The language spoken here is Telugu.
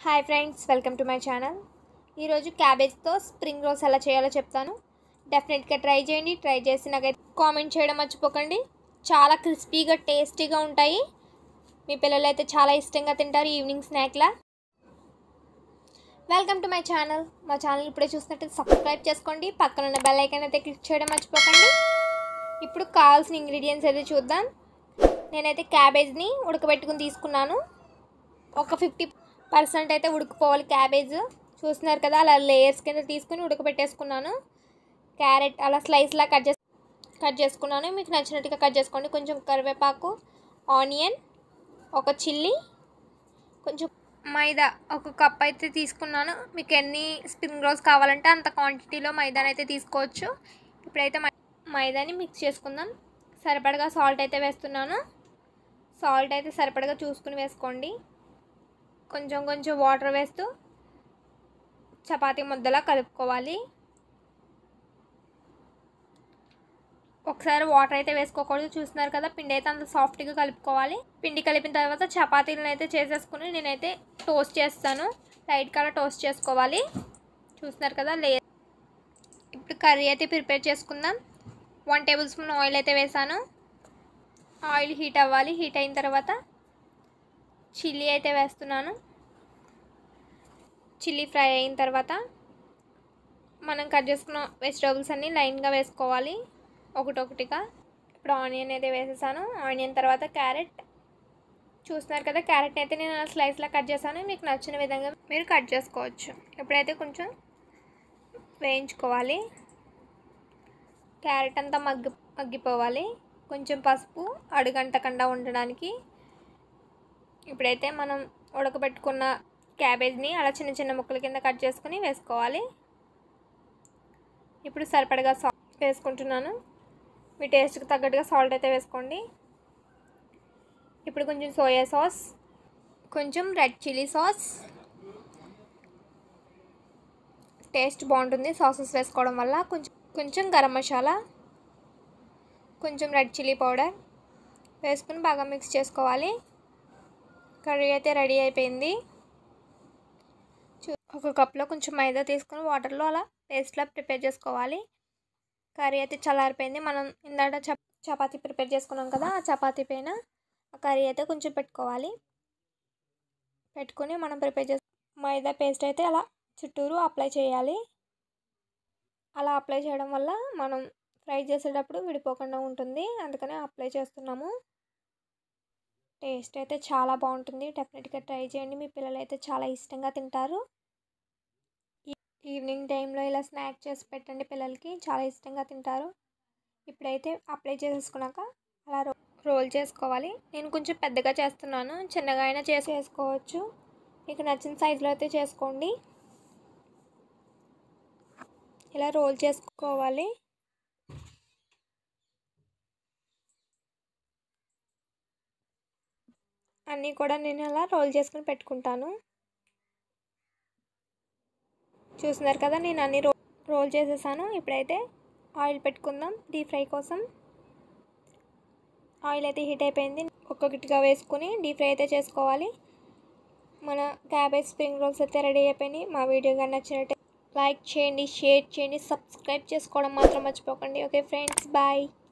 hi friends welcome to my channel ఈరోజు క్యాబేజ్తో స్ప్రింగ్ రోల్స్ ఎలా చేయాలో చెప్తాను డెఫినెట్గా ట్రై చేయండి ట్రై చేసి నాకైతే కామెంట్ చేయడం మర్చిపోకండి చాలా క్రిస్పీగా టేస్టీగా ఉంటాయి మీ పిల్లలు అయితే చాలా ఇష్టంగా తింటారు ఈవినింగ్ స్నాక్లా వెల్కమ్ టు మై ఛానల్ మా ఛానల్ ఇప్పుడే చూసినట్టు సబ్స్క్రైబ్ చేసుకోండి పక్కన ఉన్న బెల్ ఐకాన్ అయితే క్లిక్ చేయడం మర్చిపోకండి ఇప్పుడు కావాల్సిన ఇంగ్రీడియంట్స్ అయితే చూద్దాం నేనైతే క్యాబేజ్ని ఉడకబెట్టుకుని తీసుకున్నాను ఒక ఫిఫ్టీ పర్సెంట్ అయితే ఉడికిపోవాలి క్యాబేజ్ చూస్తున్నారు కదా అలా లేయర్స్ కింద తీసుకుని ఉడకబెట్టేసుకున్నాను క్యారెట్ అలా స్లైస్లా కట్ చేసి కట్ చేసుకున్నాను మీకు నచ్చినట్టుగా కట్ చేసుకోండి కొంచెం కరివేపాకు ఆనియన్ ఒక చిల్లీ కొంచెం మైదా ఒక కప్ అయితే తీసుకున్నాను మీకు ఎన్ని స్ప్రింగ్ రోల్స్ కావాలంటే అంత క్వాంటిటీలో మైదాని అయితే తీసుకోవచ్చు ఇప్పుడైతే మై మైదాని మిక్స్ చేసుకుందాం సరిపడగా సాల్ట్ అయితే వేస్తున్నాను సాల్ట్ అయితే సరిపడగా చూసుకుని వేసుకోండి కొంచెం కొంచెం వాటర్ వేస్తూ చపాతీ ముద్దలా కలుపుకోవాలి ఒకసారి వాటర్ అయితే వేసుకోకూడదు చూస్తున్నారు కదా పిండి అయితే అంత సాఫ్ట్గా కలుపుకోవాలి పిండి కలిపిన తర్వాత చపాతీలను అయితే చేసేసుకుని నేనైతే టోస్ట్ చేస్తాను లైట్ కలర్ టోస్ట్ చేసుకోవాలి చూస్తున్నారు కదా లే ఇప్పుడు కర్రీ అయితే ప్రిపేర్ చేసుకుందాం వన్ టేబుల్ స్పూన్ ఆయిల్ అయితే వేసాను ఆయిల్ హీట్ అవ్వాలి హీట్ అయిన తర్వాత చిల్లీ అయితే వేస్తున్నాను చిల్లీ ఫ్రై అయిన తర్వాత మనం కట్ చేసుకున్న వెజిటేబుల్స్ అన్నీ లైన్గా వేసుకోవాలి ఒకటొకటిగా ఇప్పుడు ఆనియన్ అయితే వేసేసాను ఆనియన్ తర్వాత క్యారెట్ చూస్తున్నారు కదా క్యారెట్ అయితే నేను స్లైస్లా కట్ చేశాను మీకు నచ్చిన విధంగా మీరు కట్ చేసుకోవచ్చు ఇప్పుడైతే కొంచెం వేయించుకోవాలి క్యారెట్ అంతా మగ్గి మగ్గిపోవాలి కొంచెం పసుపు అడుగంటకుండా ఉండడానికి ఇప్పుడైతే మనం ఉడకబెట్టుకున్న క్యాబేజ్ని అలా చిన్న చిన్న ముక్కల కింద కట్ చేసుకుని వేసుకోవాలి ఇప్పుడు సరిపడగా సాల్ట్ వేసుకుంటున్నాను మీ టేస్ట్కి తగ్గట్టుగా సాల్ట్ అయితే వేసుకోండి ఇప్పుడు కొంచెం సోయా సాస్ కొంచెం రెడ్ చిల్లీ సాస్ టేస్ట్ బాగుంటుంది సాసెస్ వేసుకోవడం వల్ల కొంచెం కొంచెం గరం మసాలా కొంచెం రెడ్ చిల్లీ పౌడర్ వేసుకుని బాగా మిక్స్ చేసుకోవాలి కర్రీ అయితే రెడీ అయిపోయింది ఒక కప్లో కొంచెం మైదా తీసుకొని వాటర్లో అలా పేస్ట్లా ప్రిపేర్ చేసుకోవాలి కర్రీ అయితే చల్లారిపోయింది మనం ఇందాక చప్ చపాతీ ప్రిపేర్ చేసుకున్నాం కదా ఆ చపాతీ పైన ఆ కర్రీ అయితే కొంచెం పెట్టుకోవాలి పెట్టుకొని మనం ప్రిపేర్ చేసు మైదా పేస్ట్ అయితే అలా చుట్టూరు అప్లై చేయాలి అలా అప్లై చేయడం వల్ల మనం ఫ్రై చేసేటప్పుడు విడిపోకుండా ఉంటుంది అందుకనే అప్లై చేస్తున్నాము టేస్ట్ అయితే చాలా బాగుంటుంది డెఫినెట్గా ట్రై చేయండి మీ పిల్లలు అయితే చాలా ఇష్టంగా తింటారు ఈవినింగ్ టైంలో ఇలా స్నాక్ చేసి పెట్టండి పిల్లలకి చాలా ఇష్టంగా తింటారు ఇప్పుడైతే అప్లై చేసేసుకున్నాక అలా రో రోల్ చేసుకోవాలి నేను కొంచెం పెద్దగా చేస్తున్నాను చిన్నగా అయినా చేసి వేసుకోవచ్చు మీకు నచ్చిన సైజులో అయితే చేసుకోండి ఇలా రోల్ చేసుకోవాలి అన్నీ కూడా నేను అలా రోల్ చేసుకుని పెట్టుకుంటాను చూస్తున్నారు కదా నేను అన్ని రో రోల్ చేసేసాను ఇప్పుడైతే ఆయిల్ పెట్టుకుందాం డీప్ ఫ్రై కోసం ఆయిల్ అయితే హీట్ అయిపోయింది ఒక్కొక్కటిగా వేసుకుని డీప్ ఫ్రై అయితే చేసుకోవాలి మన క్యాబేజ్ స్ప్రింగ్ రోల్స్ అయితే రెడీ అయిపోయినాయి మా వీడియో కానీ నచ్చినట్టు లైక్ చేయండి షేర్ చేయండి సబ్స్క్రైబ్ చేసుకోవడం మాత్రం మర్చిపోకండి ఓకే ఫ్రెండ్స్ బాయ్